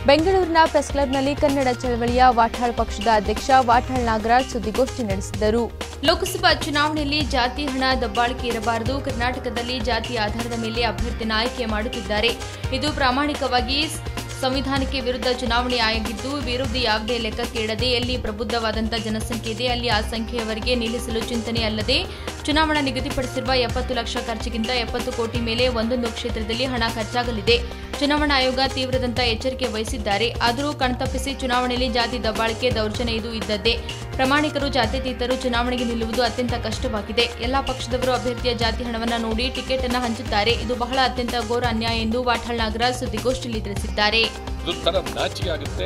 ಬೆಂಗಳೂರಿನ ಪ್ರೆಸ್ ಕ್ಲಬ್ನಲ್ಲಿ ಕನ್ನಡ ಚಳವಳಿಯ ವಾಟಾಳ್ ಪಕ್ಷದ ಅಧ್ಯಕ್ಷ ವಾಟಾಳ್ ನಾಗರಾಜ್ ಸುದ್ದಿಗೋಷ್ಠಿ ನಡೆಸಿದರು ಲೋಕಸಭಾ ಚುನಾವಣೆಯಲ್ಲಿ ಜಾತಿ ಹಣ ದಬ್ಬಾಳಿಕೆ ಇರಬಾರದು ಕರ್ನಾಟಕದಲ್ಲಿ ಜಾತಿ ಆಧಾರದ ಮೇಲೆ ಅಭ್ಯರ್ಥಿನ ಆಯ್ಕೆ ಮಾಡುತ್ತಿದ್ದಾರೆ ಇದು ಪ್ರಾಮಾಣಿಕವಾಗಿ ಸಂವಿಧಾನಕ್ಕೆ ವಿರುದ್ಧ ಚುನಾವಣೆ ಆಗಿದ್ದು ವಿರೋಧಿ ಯಾವುದೇ ಲೆಕ್ಕಕ್ಕೆ ಇಡದೆ ಎಲ್ಲಿ ಪ್ರಬುದ್ಧವಾದಂಥ ಜನಸಂಖ್ಯೆ ಇದೆ ಅಲ್ಲಿ ಆ ಸಂಖ್ಯೆಯವರೆಗೆ ನಿಲ್ಲಿಸಲು ಚಿಂತನೆ ಅಲ್ಲದೆ ಚುನಾವಣಾ ನಿಗದಿಪಡಿಸಿರುವ ಎಪ್ಪತ್ತು ಲಕ್ಷ ಖರ್ಚಿಗಿಂತ ಎಪ್ಪತ್ತು ಕೋಟಿ ಮೇಲೆ ಒಂದೊಂದು ಕ್ಷೇತ್ರದಲ್ಲಿ ಹಣ ಖರ್ಚಾಗಲಿದೆ ಚುನಾವಣಾ ಆಯೋಗ ತೀವ್ರದಂತ ಎಚ್ಚರಿಕೆ ವಹಿಸಿದ್ದಾರೆ ಆದರೂ ಕಣ್ತಪ್ಪಿಸಿ ಚುನಾವಣೆಯಲ್ಲಿ ಜಾತಿ ದಬ್ಬಾಳಿಕೆ ದೌರ್ಜನ್ಯ ಇದು ಇದ್ದದ್ದೇ ಪ್ರಾಮಾಣಿಕರು ಜಾತ್ಯತೀತರು ಚುನಾವಣೆಗೆ ನಿಲ್ಲುವುದು ಅತ್ಯಂತ ಕಷ್ಟವಾಗಿದೆ ಎಲ್ಲಾ ಪಕ್ಷದವರು ಅಭ್ಯರ್ಥಿಯ ಜಾತಿ ಹಣವನ್ನ ನೋಡಿ ಟಿಕೆಟ್ ಅನ್ನ ಹಂಚುತ್ತಾರೆ ಇದು ಬಹಳ ಅತ್ಯಂತ ಘೋರ ಅನ್ಯಾಯ ಎಂದು ವಾಟಾಳ್ ನಾಗರಾಜ್ ಸುದ್ದಿಗೋಷ್ಠಿಯಲ್ಲಿ ತಿಳಿಸಿದ್ದಾರೆ ಇದೊಂಥರ ನಾಚಿಕೆ ಆಗುತ್ತೆ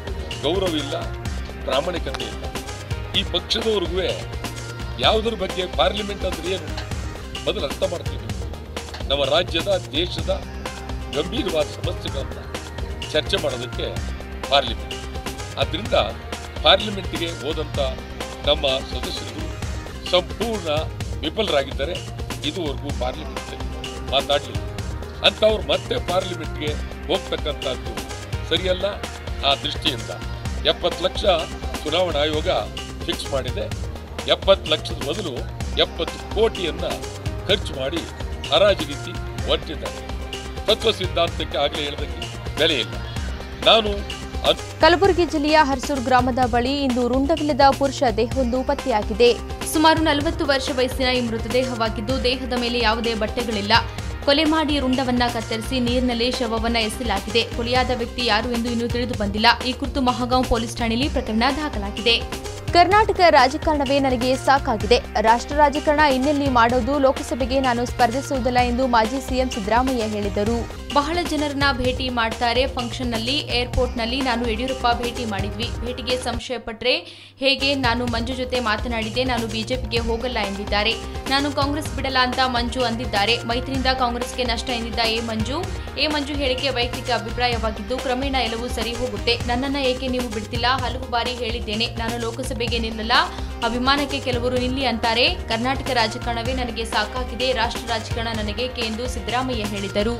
ಗೌರವ ಇಲ್ಲ ಪ್ರಾಮಾಣಿಕತೆ ಇಲ್ಲ ಈ ಪಕ್ಷದವ್ರಿಗೂ ಯಾವುದ್ರ ಬಗ್ಗೆ ಪಾರ್ಲಿಮೆಂಟ್ ಅಂದ್ರೆ ಏನು ಮೊದಲು ಅರ್ಥ ಮಾಡ್ತೀವಿ ನಮ್ಮ ರಾಜ್ಯದ ದೇಶದ ಗಂಭೀರವಾದ ಸಮಸ್ಯೆಗಳನ್ನು ಚರ್ಚೆ ಮಾಡೋದಕ್ಕೆ ಪಾರ್ಲಿಮೆಂಟ್ ಆದ್ದರಿಂದ ಪಾರ್ಲಿಮೆಂಟ್ಗೆ ಹೋದಂಥ ನಮ್ಮ ಸದಸ್ಯರು ಸಂಪೂರ್ಣ ವಿಫಲರಾಗಿದ್ದಾರೆ ಇದುವರೆಗೂ ಪಾರ್ಲಿಮೆಂಟ್ ಮಾತಾಡಲಿಲ್ಲ ಅಂಥವ್ರು ಮತ್ತೆ ಪಾರ್ಲಿಮೆಂಟ್ಗೆ ಹೋಗ್ತಕ್ಕಂಥದ್ದು ಸರಿಯಲ್ಲ ಆ ದೃಷ್ಟಿಯಿಂದ ಎಪ್ಪತ್ತು ಲಕ್ಷ ಚುನಾವಣಾ ಆಯೋಗ ಫಿಕ್ಸ್ ಮಾಡಿದೆ ಎಪ್ಪತ್ತು ಲಕ್ಷದ ಬದಲು ಎಪ್ಪತ್ತು ಕೋಟಿಯನ್ನ ಖರ್ಚು ಮಾಡಿ ಹರಾಜು ರೀತಿ ಹೊರಟಿದ್ದಾರೆ ತತ್ವ ಸಿದ್ಧಾಂತಕ್ಕೆ ಆಗಲೇ ಹೇಳಿದಂಗೆ ಬೆಲೆ ಇಲ್ಲ ನಾನು ಅದ್- ಕಲಬುರಗಿ ಜಿಲ್ಲೆಯ ಹರ್ಸೂರ್ ಗ್ರಾಮದ ಬಳಿ ಇಂದು ರುಂಡವಿಲ್ಲದ ಪುರುಷ ದೇಹವೊಂದು ಪತ್ತೆಯಾಗಿದೆ ಸುಮಾರು ನಲವತ್ತು ವರ್ಷ ವಯಸ್ಸಿನ ಈ ಮೃತದೇಹವಾಗಿದ್ದು ದೇಹದ ಮೇಲೆ ಯಾವುದೇ ಬಟ್ಟೆಗಳಿಲ್ಲ ಕೊಲೆ ಮಾಡಿ ರುಂಡವನ್ನ ಕತ್ತರಿಸಿ ನೀರಿನಲ್ಲಿ ಶವವನ್ನ ಎಸೆಯಲಾಗಿದೆ ಕೊಲೆಯಾದ ವ್ಯಕ್ತಿ ಯಾರು ಎಂದು ಇನ್ನೂ ತಿಳಿದು ಬಂದಿಲ್ಲ ಈ ಕುರಿತು ಮಹಗಾಂವ್ ಪೊಲೀಸ್ ಠಾಣೆಯಲ್ಲಿ ಪ್ರಕರಣ ದಾಖಲಾಗಿದೆ ಕರ್ನಾಟಕ ರಾಜಕಾರಣವೇ ನನಗೆ ಸಾಕಾಗಿದೆ ರಾಷ್ಟ್ರ ರಾಜಕಾರಣ ಇನ್ನೆಲ್ಲಿ ಮಾಡೋದು ಲೋಕಸಭೆಗೆ ನಾನು ಸ್ಪರ್ಧಿಸುವುದಿಲ್ಲ ಎಂದು ಮಾಜಿ ಸಿಎಂ ಸಿದ್ದರಾಮಯ್ಯ ಹೇಳಿದರು ಬಹಳ ಜನರನ್ನ ಭೇಟಿ ಮಾಡ್ತಾರೆ ಫಂಕ್ಷನ್ನಲ್ಲಿ ಏರ್ಪೋರ್ಟ್ನಲ್ಲಿ ನಾನು ಯಡಿಯೂರಪ್ಪ ಭೇಟಿ ಮಾಡಿದ್ವಿ ಭೇಟಿಗೆ ಸಂಶಯ ಪಟ್ರೆ ಹೇಗೆ ನಾನು ಮಂಜು ಜೊತೆ ಮಾತನಾಡಿದೆ ನಾನು ಬಿಜೆಪಿಗೆ ಹೋಗಲ್ಲ ಎಂದಿದ್ದಾರೆ ನಾನು ಕಾಂಗ್ರೆಸ್ ಬಿಡಲ್ಲ ಅಂತ ಮಂಜು ಅಂದಿದ್ದಾರೆ ಮೈತ್ರಿಯಿಂದ ಕಾಂಗ್ರೆಸ್ಗೆ ನಷ್ಟ ಎಂದಿದ್ದ ಎ ಮಂಜು ಎ ಮಂಜು ಹೇಳಿಕೆ ವೈಯಕ್ತಿಕ ಅಭಿಪ್ರಾಯವಾಗಿದ್ದು ಕ್ರಮೇಣ ಎಲ್ಲವೂ ಸರಿ ಹೋಗುತ್ತೆ ನನ್ನನ್ನ ಏಕೆ ನೀವು ಬಿಡ್ತಿಲ್ಲ ಹಲವು ಬಾರಿ ಹೇಳಿದ್ದೇನೆ ನಾನು ಲೋಕಸಭೆಗೆ ನಿಲ್ಲಲ್ಲ ಅಭಿಮಾನಕ್ಕೆ ಕೆಲವರು ನಿಲ್ಲಿ ಅಂತಾರೆ ಕರ್ನಾಟಕ ರಾಜಕಾರಣವೇ ನನಗೆ ಸಾಕಾಗಿದೆ ರಾಷ್ಟ್ರ ರಾಜಕಾರಣ ನನಗೇಕೆ ಎಂದು ಸಿದ್ದರಾಮಯ್ಯ ಹೇಳಿದರು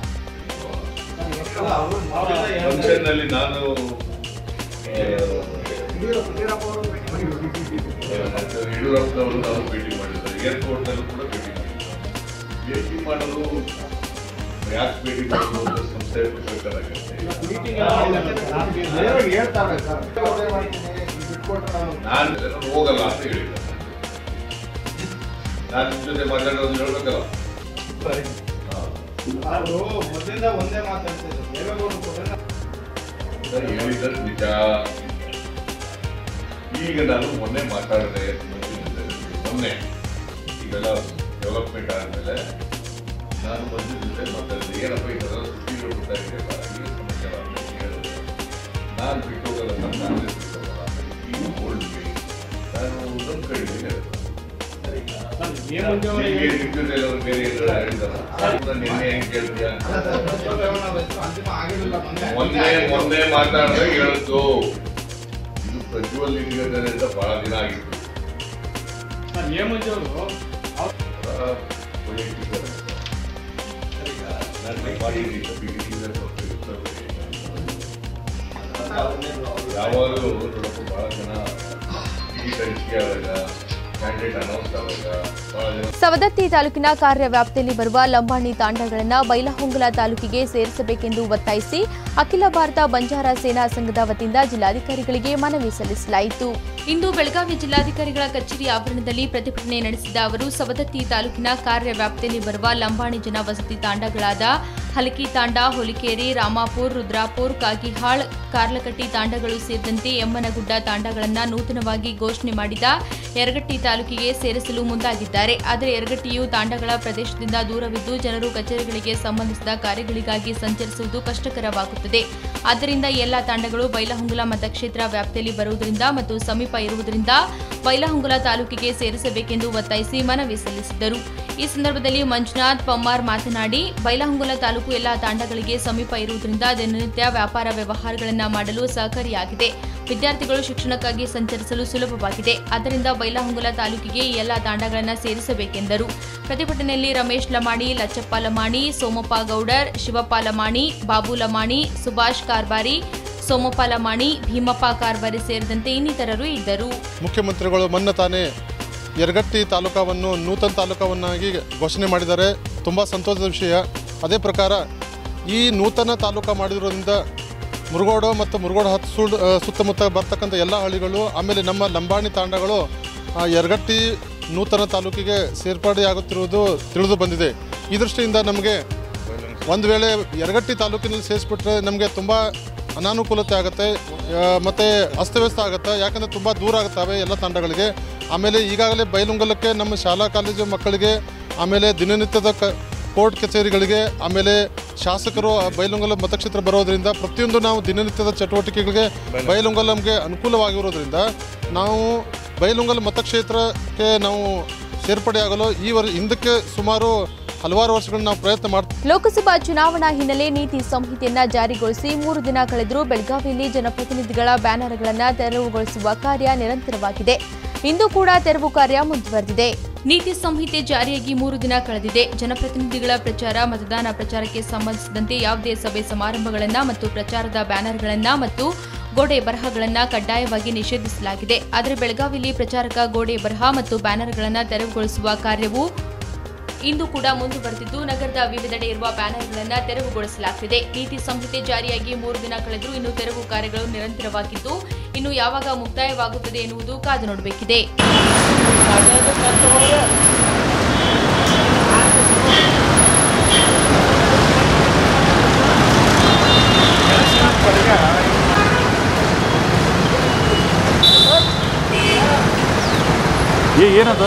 ಫಂಕ್ಷನ್ ನಲ್ಲಿ ನಾನು ಆ, ಮತ್ತೆ ಯಡಿಯೂರಪ್ಪನವರು ನಾನು ಭೇಟಿ ಮಾಡಿದ್ದಾರೆ ಏರ್ಪೋರ್ಟ್ ನಲ್ಲೂ ಕೂಡ ಭೇಟಿ ಮಾಡಿದ್ದಾರೆ ಭೇಟಿ ಮಾಡಲು ಯಾಕೆ ಭೇಟಿ ಮಾಡೋದು ಅಂತ ಸಂಸ್ಥೆ ಬೇಕಾಗುತ್ತೆ ನಾನು ನಾನು ಹೋಗಲ್ಲ ಅಂತ ಹೇಳಿದ್ದೆ ನಾನು ನಿಮ್ ಜೊತೆ ಮಾತಾಡೋದು ಹೇಳ್ಬೇಕಲ್ಲ ಹಾ. ಮೊದಲಿಂದ ಒಂದೇ ಮಾತಾಡ್ತಿದ್ರು ದೇವೇಗೌಡರು ಕೂಡ ಸರ್, ಹೇಳಿದ್ದು ನಿಜ ಈಗ ನಾನು ಮೊನ್ನೆ ಮಾತಾಡಿದೆ ಮೊನ್ನೆ ಈಗೆಲ್ಲ ಡೆವಲಪ್ಮೆಂಟ್ ಆದಮೇಲೆ ನಾನು ಬಂದು ಜೊತೆ ಮಾತಾಡಿದೆ ಏನಪ್ಪ ಇದೆಲ್ಲ ಸುದ್ದಿಗಳು ಬರ್ತಾ ಇದೆಯಲ್ಲ ಏನು ಸಮಾಚಾರ ಅಂತ ಹೇಳಿದೆ ನಾನು ಬಿಟ್ಟು ಹೋಗಲ್ಲ ನಾನು ಕಾಂಗ್ರೆಸ್ ಬಿಟ್ಟು ಹೋಗಲ್ಲ ಈಗ ಓಲ್ಡ್ ಮೇ ನಾನು ಒಂದೊಂದು ಕಡೆ ಹೇಳಿದೆ ಎ ಮಂಜು ಅವರಿಗೆ ಹೀಗೆ ನಿಮ್ ಜೊತೆ ಅವ್ರು ಬೇರೆ ಏನಾದ್ರು ಹೇಳಿದಾರ ನಿನ್ನೆ ಹೆಂಗ್ ಕೇಳ್ತೀಯ ಅಂತಿಮ ಆಗಿರಲಿಲ್ಲ ಮೊನ್ನೆ ಮೊನ್ನೆ ಮೊನ್ನೆ ಮಾತಾಡಿದಾಗ ಹೇಳಿದ್ದು ಇದು ಪ್ರಜ್ವಲ್ ನಿಗದಿತ ಅಂತ ಬಹಳ ದಿನ ಆಗಿತ್ತು ಸರ್, ಎ ಮಂಜು ಅವರು ಅವರ ವೈಯಕ್ತಿಕ ಈಗ ನನ್ನ ಮಾಡಿದ್ದೀನಿ ಬಿಗಿನಿಂಗ್ ಯಾವಾಗಲೂ ನೋಡಪ್ಪ ಬಹಳ ಜನ ಟಿಕೆಟ್ ಹಂಚಿಕೆ ಆದಾಗ ಕ್ಯಾಂಡಿಡೇಟ್ ಅನೌನ್ಸ್ ಆದಾಗ ಬಹಳ ಜನ ಸವದತ್ತಿ ತಾಲೂಕಿನ ಕಾರ್ಯವ್ಯಾಪ್ತಿಯಲ್ಲಿ ಬರುವ ಲಂಬಾಣಿ ತಾಂಡಗಳನ್ನು ಬೈಲಹೊಂಗಲ ತಾಲೂಕಿಗೆ ಸೇರಿಸಬೇಕೆಂದು ಒತ್ತಾಯಿಸಿ ಅಖಿಲ ಭಾರತ ಬಂಜಾರ ಸೇನಾ ಸಂಘದ ವತಿಯಿಂದ ಜಿಲ್ಲಾಧಿಕಾರಿಗಳಿಗೆ ಮನವಿ ಸಲ್ಲಿಸಲಾಯಿತು ಇಂದು ಬೆಳಗಾವಿ ಜಿಲ್ಲಾಧಿಕಾರಿಗಳ ಕಚೇರಿ ಆವರಣದಲ್ಲಿ ಪ್ರತಿಭಟನೆ ನಡೆಸಿದ ಅವರು ಸವದತ್ತಿ ತಾಲೂಕಿನ ಕಾರ್ಯವ್ಯಾಪ್ತಿಯಲ್ಲಿ ಬರುವ ಲಂಬಾಣಿ ಜನ ವಸತಿ ತಾಂಡಗಳಾದ ಹಲಕಿ ತಾಂಡ ಹೊಲಿಕೇರಿ ರಾಮಾಪುರ್ ರುದ್ರಾಪುರ್ ಕಾಗಿಹಾಳ್ ಕಾರ್ಲಕಟ್ಟಿ ತಾಂಡಗಳು ಸೇರಿದಂತೆ ಎಮ್ಮನಗುಡ್ಡ ತಾಂಡಗಳನ್ನು ನೂತನವಾಗಿ ಘೋಷಣೆ ಮಾಡಿದ ಯರಗಟ್ಟಿ ತಾಲೂಕಿಗೆ ಸೇರಿಸಲು ಮುಂದಾಗಿದ್ದಾರೆ ಆದರೆ ಯರಗಟ್ಟಿಯು ತಾಂಡಗಳ ಪ್ರದೇಶದಿಂದ ದೂರವಿದ್ದು ಜನರು ಕಚೇರಿಗಳಿಗೆ ಸಂಬಂಧಿಸಿದ ಕಾರ್ಯಗಳಿಗಾಗಿ ಸಂಚರಿಸುವುದು ಕಷ್ಟಕರವಾಗುತ್ತದೆ ಆದ್ದರಿಂದ ಎಲ್ಲ ತಾಂಡಗಳು ಬೈಲಹೊಂಗಲ ಮತಕ್ಷೇತ್ರ ವ್ಯಾಪ್ತಿಯಲ್ಲಿ ಬರುವುದರಿಂದ ಮತ್ತು ಸಮೀಪ ಇರುವುದರಿಂದ ಬೈಲಹೊಂಗಲ ತಾಲೂಕಿಗೆ ಸೇರಿಸಬೇಕೆಂದು ಒತ್ತಾಯಿಸಿ ಮನವಿ ಸಲ್ಲಿಸಿದರು ಈ ಸಂದರ್ಭದಲ್ಲಿ ಮಂಜುನಾಥ್ ಪಮ್ಮಾರ್ ಮಾತನಾಡಿ ಬೈಲಹೊಂಗಲ ತಾಲೂಕು ಎಲ್ಲ ತಾಂಡಗಳಿಗೆ ಸಮೀಪ ಇರುವುದರಿಂದ ದಿನನಿತ್ಯ ವ್ಯಾಪಾರ ವ್ಯವಹಾರಗಳನ್ನು ಮಾಡಲು ಸಹಕಾರಿಯಾಗಿದೆ ವಿದ್ಯಾರ್ಥಿಗಳು ಶಿಕ್ಷಣಕ್ಕಾಗಿ ಸಂಚರಿಸಲು ಸುಲಭವಾಗಿದೆ ಆದ್ದರಿಂದ ಬೈಲಹೊಂಗಲ ತಾಲೂಕಿಗೆ ಈ ಎಲ್ಲ ತಾಂಡಗಳನ್ನು ಸೇರಿಸಬೇಕೆಂದರು ಪ್ರತಿಭಟನೆಯಲ್ಲಿ ರಮೇಶ್ ಲಮಾಣಿ ಲಚ್ಚಪ್ಪ ಲಮಾಣಿ ಸೋಮಪ್ಪ ಗೌಡರ್ ಶಿವಪ್ಪ ಲಮಾಣಿ ಬಾಬು ಲಮಾಣಿ ಸುಭಾಷ್ ಕಾರ್ಬಾರಿ ಸೋಮಪಾಲ ಮಾಣಿ ಭೀಮಪ್ಪ ಕಾರ್ಬಾರಿ ಸೇರಿದಂತೆ ಇನ್ನಿತರರು ಇದ್ದರು ಮುಖ್ಯಮಂತ್ರಿಗಳು ಮೊನ್ನೆ ತಾನೇ ಯರಗಟ್ಟಿ ತಾಲೂಕವನ್ನು ನೂತನ ತಾಲೂಕವನ್ನಾಗಿ ಘೋಷಣೆ ಮಾಡಿದ್ದಾರೆ ತುಂಬ ಸಂತೋಷದ ವಿಷಯ ಅದೇ ಪ್ರಕಾರ ಈ ನೂತನ ತಾಲೂಕು ಮಾಡಿರೋದ್ರಿಂದ ಮುರುಗೋಡು ಮತ್ತು ಮುರುಗೋಡು ಹತ್ತು ಸುಳ್ ಆ, ಸುತ್ತಮುತ್ತ ಬರ್ತಕ್ಕಂಥ ಎಲ್ಲ ಹಳ್ಳಿಗಳು ಆಮೇಲೆ ನಮ್ಮ ಲಂಬಾಣಿ ತಾಂಡಗಳು ಆ, ಯರಗಟ್ಟಿ ನೂತನ ತಾಲೂಕಿಗೆ ಸೇರ್ಪಡೆಯಾಗುತ್ತಿರುವುದು ತಿಳಿದು ಬಂದಿದೆ ಈ ದೃಷ್ಟಿಯಿಂದ ನಮಗೆ ಒಂದು ವೇಳೆ ಯರಗಟ್ಟಿ ತಾಲೂಕಿನಲ್ಲಿ ಸೇರಿಸ್ಬಿಟ್ರೆ ನಮಗೆ ತುಂಬ ಅನಾನುಕೂಲತೆ ಆಗುತ್ತೆ ಆ, ಮತ್ತು ಅಸ್ತವ್ಯಸ್ತ ಆಗುತ್ತೆ ಯಾಕಂದರೆ ತುಂಬ ದೂರ ಆಗುತ್ತವೆ ಎಲ್ಲ ತಂಡಗಳಿಗೆ ಆಮೇಲೆ ಈಗಾಗಲೇ ಬೈಲುಂಗಲಕ್ಕೆ ನಮ್ಮ ಶಾಲಾ ಕಾಲೇಜು ಮಕ್ಕಳಿಗೆ ಆಮೇಲೆ ದಿನನಿತ್ಯದ ಕ ಕೋರ್ಟ್ ಕಚೇರಿಗಳಿಗೆ ಆಮೇಲೆ ಶಾಸಕರು ಆ ಬೈಲುಂಗಲ ಮತಕ್ಷೇತ್ರ ಬರೋದ್ರಿಂದ ಪ್ರತಿಯೊಂದು ನಾವು ದಿನನಿತ್ಯದ ಚಟುವಟಿಕೆಗಳಿಗೆ ಬೈಲುಂಗಲ ನಮಗೆ ಅನುಕೂಲವಾಗಿರೋದ್ರಿಂದ ನಾವು ಬೈಲುಂಗಲ ಮತಕ್ಷೇತ್ರಕ್ಕೆ ನಾವು ಸೇರ್ಪಡೆಯಾಗಲು ಈ ವರ್ ಹಿಂದಕ್ಕೆ ಸುಮಾರು ಹಲವಾರು ವರ್ಷಗಳನ್ನ ನಾವು ಪ್ರಯತ್ನ ಮಾಡ್ತಾ ಲೋಕಸಭಾ ಚುನಾವಣಾ ಹಿನ್ನೆಲೆ ನೀತಿ ಸಂಹಿತೆಯನ್ನ ಜಾರಿಗೊಳಿಸಿ ಮೂರು ದಿನ ಕಳೆದರೂ ಬೆಳಗಾವಿಯಲ್ಲಿ ಜನಪ್ರತಿನಿಧಿಗಳ ಬ್ಯಾನರ್ಗಳನ್ನು ತೆರವುಗೊಳಿಸುವ ಕಾರ್ಯ ನಿರಂತರವಾಗಿದೆ ಇಂದು ಕೂಡ ತೆರವು ಕಾರ್ಯ ಮುಂದುವರೆದಿದೆ ನೀತಿ ಸಂಹಿತೆ ಜಾರಿಯಾಗಿ ಮೂರು ದಿನ ಕಳೆದಿದೆ ಜನಪ್ರತಿನಿಧಿಗಳ ಪ್ರಚಾರ ಮತದಾನ ಪ್ರಚಾರಕ್ಕೆ ಸಂಬಂಧಿಸಿದಂತೆ ಯಾವುದೇ ಸಭೆ ಸಮಾರಂಭಗಳನ್ನ ಮತ್ತು ಪ್ರಚಾರದ ಬ್ಯಾನರ್ಗಳನ್ನ ಮತ್ತು ಗೋಡೆ ಬರಹಗಳನ್ನ ಕಡ್ಡಾಯವಾಗಿ ನಿಷೇಧಿಸಲಾಗಿದೆ ಆದರೆ ಬೆಳಗಾವಿಯಲ್ಲಿ ಪ್ರಚಾರಕ ಗೋಡೆ ಬರಹ ಮತ್ತು ಬ್ಯಾನರ್ಗಳನ್ನು ತೆರವುಗೊಳಿಸುವ ಕಾರ್ಯವು ಇಂದು ಕೂಡ ಮುಂದುವರೆದಿದ್ದು ನಗರದ ವಿವಿಧೆಡೆ ಇರುವ ಬ್ಯಾನರ್ಗಳನ್ನು ತೆರವುಗೊಳಿಸಲಾಗುತ್ತಿದೆ ನೀತಿ ಸಂಹಿತೆ ಜಾರಿಯಾಗಿ ಮೂರು ದಿನ ಕಳೆದರೂ ಇನ್ನು ತೆರವು ಕಾರ್ಯಗಳು ನಿರಂತರವಾಗಿದ್ದು ಇನ್ನು ಯಾವಾಗ ಮುಕ್ತಾಯವಾಗುತ್ತದೆ ಎನ್ನುವುದು ಕಾದು ನೋಡಬೇಕಿದೆ ಏ ಏನದು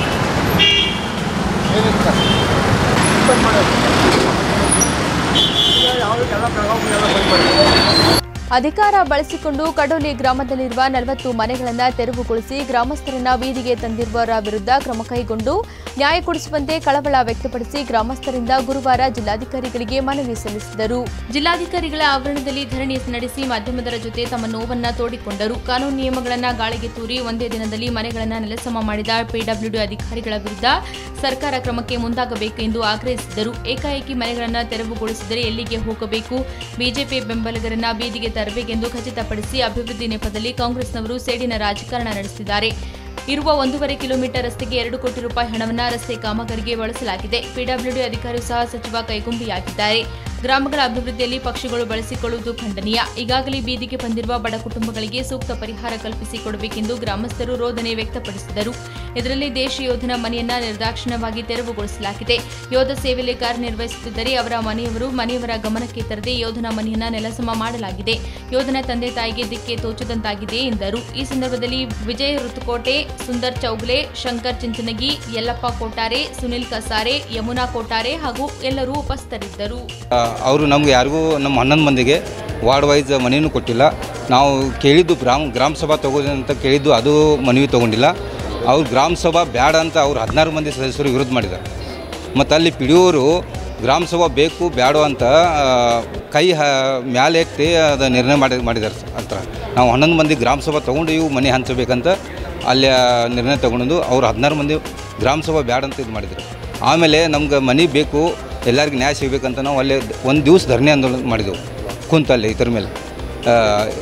ಅಧಿಕಾರ ಬಳಸಿಕೊಂಡು ಕಡೋಲಿ ಗ್ರಾಮದಲ್ಲಿರುವ ನಲವತ್ತು ಮನೆಗಳನ್ನು ತೆರವುಗೊಳಿಸಿ ಗ್ರಾಮಸ್ಥರನ್ನ ಬೀದಿಗೆ ತಂದಿರುವವರ ವಿರುದ್ಧ ಕ್ರಮ ಕೈಗೊಂಡು ನ್ಯಾಯ ಕೊಡಿಸುವಂತೆ ಕಳವಳ ವ್ಯಕ್ತಪಡಿಸಿ ಗ್ರಾಮಸ್ಥರಿಂದ ಗುರುವಾರ ಜಿಲ್ಲಾಧಿಕಾರಿಗಳಿಗೆ ಮನವಿ ಸಲ್ಲಿಸಿದರು ಜಿಲ್ಲಾಧಿಕಾರಿಗಳ ಆವರಣದಲ್ಲಿ ಧರಣಿ ನಡೆಸಿ ಮಾಧ್ಯಮದರ ಜೊತೆ ತಮ್ಮ ನೋವನ್ನ ತೋಡಿಕೊಂಡರು ಕಾನೂನು ನಿಯಮಗಳನ್ನು ಗಾಳಿಗೆ ತೂರಿ ಒಂದೇ ದಿನದಲ್ಲಿ ಮನೆಗಳನ್ನು ನೆಲಸಮ ಮಾಡಿದ ಪಿಡಬ್ಲ್ಯೂಡಿ ಅಧಿಕಾರಿಗಳ ವಿರುದ್ಧ ಸರ್ಕಾರ ಕ್ರಮಕ್ಕೆ ಮುಂದಾಗಬೇಕು ಎಂದು ಆಗ್ರಹಿಸಿದರು ಏಕಾಏಕಿ ಮನೆಗಳನ್ನು ತೆರವುಗೊಳಿಸಿದರೆ ಎಲ್ಲಿಗೆ ಹೋಗಬೇಕು ಬಿಜೆಪಿ ಬೆಂಬಲಿಗರನ್ನ ಬೀದಿಗೆ ತರಬೇಕೆಂದು ಖಚಿತಪಡಿಸಿ ಅಭಿವೃದ್ಧಿ ನೆಪದಲ್ಲಿ ಕಾಂಗ್ರೆಸ್ನವರು ಸೇಡಿನ ರಾಜಕಾರಣ ನಡೆಸುತ್ತಿದ್ದಾರೆ ಇರುವ ಒಂದೂವರೆ ಕಿಲೋಮೀಟರ್ ರಸ್ತೆಗೆ ಎರಡು ಕೋಟಿ ರೂಪಾಯಿ ಹಣವನ್ನು ರಸ್ತೆ ಕಾಮಗಾರಿಗೆ ಬಳಸಲಾಗಿದೆ ಪಿಡಬ್ಲ್ಯೂಡಿ ಅಧಿಕಾರಿಯೂ ಸಹ ಸಚಿವ ಕೈಗೊಂಬೆಯಾಗಿದ್ದಾರೆ ಗ್ರಾಮಗಳ ಅಭಿವೃದ್ಧಿಯಲ್ಲಿ ಪಕ್ಷಗಳು ಬಳಸಿಕೊಳ್ಳುವುದು ಖಂಡನೀಯ ಈಗಾಗಲೇ ಬೀದಿಗೆ ಬಂದಿರುವ ಬಡ ಕುಟುಂಬಗಳಿಗೆ ಸೂಕ್ತ ಪರಿಹಾರ ಕಲ್ಪಿಸಿಕೊಡಬೇಕೆಂದು ಗ್ರಾಮಸ್ಥರು ರೋದನೆ ವ್ಯಕ್ತಪಡಿಸಿದರು ಇದರಲ್ಲಿ ದೇಶ ಯೋಧನ ಮನೆಯನ್ನ ನಿರ್ದಾಕ್ಷಿಣ್ಯವಾಗಿ ತೆರವುಗೊಳಿಸಲಾಗಿದೆ ಯೋಧ ಸೇವೆಯಲ್ಲಿ ಕಾರ್ಯನಿರ್ವಹಿಸುತ್ತಿದ್ದರೆ ಅವರ ಮನೆಯವರು ಮನೆಯವರ ಗಮನಕ್ಕೆ ತರದೆ ಯೋಧನ ಮನೆಯನ್ನ ನೆಲಸಮ ಮಾಡಲಾಗಿದೆ ಯೋಧನ ತಂದೆ ತಾಯಿಗೆ ದಿಕ್ಕೆ ತೋಚದಂತಾಗಿದೆ ಎಂದರು ಈ ಸಂದರ್ಭದಲ್ಲಿ ವಿಜಯ ಋತುಕೋಟೆ ಸುಂದರ್ ಚೌಗ್ಲೆ ಶಂಕರ್ ಚಿಂಚನಗಿ ಯಲ್ಲಪ್ಪ ಕೋಟಾರೆ ಸುನಿಲ್ ಕಸಾರೆ ಯಮುನಾ ಕೋಟಾರೆ ಹಾಗೂ ಎಲ್ಲರೂ ಉಪಸ್ಥಿತರಿದ್ದರು ಅವರು ನಮ್ಗೆ ಯಾರಿಗೂ ನಮ್ಮ ಹನ್ನೊಂದು ಮಂದಿಗೆ ವಾರ್ಡ್ ವೈಸ್ ಮನೆಯೂ ಕೊಟ್ಟಿಲ್ಲ ನಾವು ಕೇಳಿದ್ದು ಗ್ರಾಮ ಗ್ರಾಮ ಸಭಾ ತಗೋದು ಅಂತ ಕೇಳಿದ್ದು ಅದು ಮನವಿ ತೊಗೊಂಡಿಲ್ಲ ಅವ್ರು ಗ್ರಾಮ ಸಭಾ ಬೇಡ ಅಂತ ಅವ್ರು ಹದಿನಾರು ಮಂದಿ ಸದಸ್ಯರು ವಿರೋಧ ಮಾಡಿದ್ದಾರೆ ಮತ್ತು ಅಲ್ಲಿ ಪಿಡಿಯೋರು ಗ್ರಾಮ ಸಭಾ ಬೇಕು ಬೇಡ ಅಂತ ಆ, ಕೈ ಹ ಮ್ಯಾಲೆ ಎತ್ತಿ ಅದು ನಿರ್ಣಯ ಮಾಡಿ ಮಾಡಿದ್ದಾರೆ ಅಂತ ನಾವು ಹನ್ನೊಂದು ಮಂದಿ ಗ್ರಾಮ ಸಭಾ ತೊಗೊಂಡು ಇವು ಮನೆ ಹಂಚಬೇಕಂತ ಅಲ್ಲಿ ಆ ನಿರ್ಣಯ ತೊಗೊಂಡು ಅವ್ರು ಹದಿನಾರು ಮಂದಿ ಗ್ರಾಮ ಸಭಾ ಬೇಡ ಅಂತ ಇದು ಮಾಡಿದರು ಆಮೇಲೆ ನಮ್ಗೆ ಮನೆ ಬೇಕು ಎಲ್ಲರಿಗೂ ನ್ಯಾಯ ಸಿಗಬೇಕಂತ ನಾವು ಅಲ್ಲೇ ಒಂದು ದಿವಸ ಧರಣಿ ಆಂದೋಲನ ಮಾಡಿದೆವು ಕುಂತಲ್ಲಿ ಇದ್ರ ಮೇಲೆ ಆ,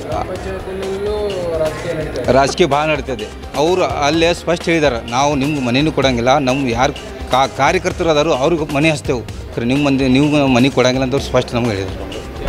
ರಾಜಕೀಯ ಭಾಳ ನಡೀತದೆ ಅವರು ಅಲ್ಲೇ ಸ್ಪಷ್ಟ ಹೇಳಿದ್ದಾರೆ ನಾವು ನಿಮ್ಗೆ ಮನೆಯೂ ಕೊಡಂಗಿಲ್ಲ ನಮ್ಮ ಯಾರು ಕಾ ಕಾರ್ಯಕರ್ತರು ಅದಾರು ಅವ್ರಿಗೆ ಮನೆ ಹಚ್ತೇವೆ ಖರೆ ನಿಮ್ಮ ಮಂದಿ ನೀವು ಮನೆ ಕೊಡಂಗಿಲ್ಲ ಅಂತ ಅವ್ರು ಸ್ಪಷ್ಟ ನಮ್ಗೆ ಹೇಳಿದರು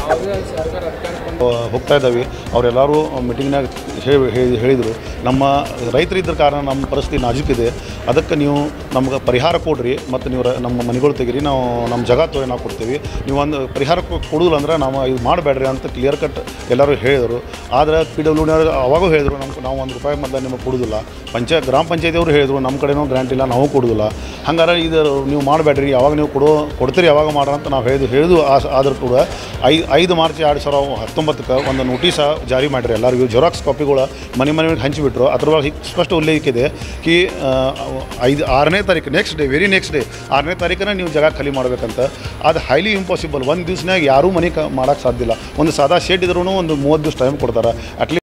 ಹೋಗ್ತಾ ಇದ್ದಾವೆ ಅವರೆಲ್ಲರೂ ಮೀಟಿಂಗ್ನಾಗ ಹೇಳಿ ಹೇಳಿದರು ನಮ್ಮ ರೈತರಿದ್ದ ಕಾರಣ ನಮ್ಮ ಪರಿಸ್ಥಿತಿ ನಾಜೂಕಿದೆ ಅದಕ್ಕೆ ನೀವು ನಮ್ಗೆ ಪರಿಹಾರ ಕೊಡ್ರಿ ಮತ್ತು ನೀವು ರ- ನಮ್ಮ ಮನೆಗಳು ತೆಗೀರಿ ನಾವು ನಮ್ಮ ಜಾಗ ತೊಗೊಳಿ ನಾವು ಕೊಡ್ತೀವಿ ನೀವು ಒಂದು ಪರಿಹಾರ ಕೊ- ಕೊಡುದಿಲ್ಲ ಅಂದ್ರೆ ನಾವು ಇದು ಮಾಡಬೇಡ್ರಿ ಅಂತ ಕ್ಲಿಯರ್ ಕಟ್ ಎಲ್ಲರೂ ಹೇಳಿದರು ಆದರೆ ಪಿ ಡಬ್ಲ್ಯೂ ಡಿ ಅವಾಗೂ ಹೇಳಿದರು ನಮ್ಗೆ ನಾವು ಒಂದು ರೂಪಾಯಿ ಮೊದಲು ನಿಮಗೆ ಕೊಡೋದಿಲ್ಲ ಪಂಚಾಯತ್ ಗ್ರಾಮ ಪಂಚಾಯತಿಯವರು ಹೇಳಿದರು ನಮ್ಮ ಕಡೆನೂ ಗ್ರ್ಯಾಂಟ್ ಇಲ್ಲ ನಾವು ಕೊಡೋದಿಲ್ಲ ಹಂಗಾರೆ ಇದು ನೀವು ಮಾಡಬೇಡ್ರಿ ಯಾವಾಗ ನೀವು ಕೊಡೋ ಕೊಡ್ತೀರಿ ಯಾವಾಗ ಮಾಡ್ರಿ ಅಂತ ನಾವು ಹೇಳಿದು ಹೇಳಿದು ಆಸ್- ಆದರೂ ಕೂಡ ಐ ಐದು ಮಾರ್ಚ್ ಎರಡು ಸಾವಿರ ಹತ್ತೊಂಬತ್ತಕ್ಕೆ ಒಂದು ನೋಟಿಸ ಜಾರಿ ಮಾಡಿರಿ ಎಲ್ಲರಿಗೂ ಜೆರಾಕ್ಸ್ ಕಾಪಿಗಳು ಮನೆ ಮನೆ ಹಂಚಿಬಿಟ್ರು ಅದ್ರೊಳಗೆ ಹೀಗೆ ಸ್ಪಷ್ಟ ಉಲ್ಲೇಖ ಇದೆ ಕಿ ಆ, ಐದು ಆರನೇ ತಾರೀಕು next day very next day ಆರನೇ ತಾರೀಕನ್ನ ನೀವು ಜಾಗ ಖಾಲಿ ಮಾಡಬೇಕಂತ ಅದು ಹೈಲಿ ಇಂಪಾಸಿಬಲ್ ಒಂದು ದಿವ್ಸನಾಗ ಯಾರೂ ಮನೆ ಕ ಮಾಡೋಕ್ಕೆ ಸಾಧ್ಯ ಇಲ್ಲ ಒಂದು ಸಾದಾ ಶೆಡ್ ಇದ್ರೂ ಒಂದು ಮೂವತ್ತು ದಿವಸ ಟೈಮ್ ಕೊಡ್ತಾರೆ ಅಟ್ಲೀಸ್ಟ್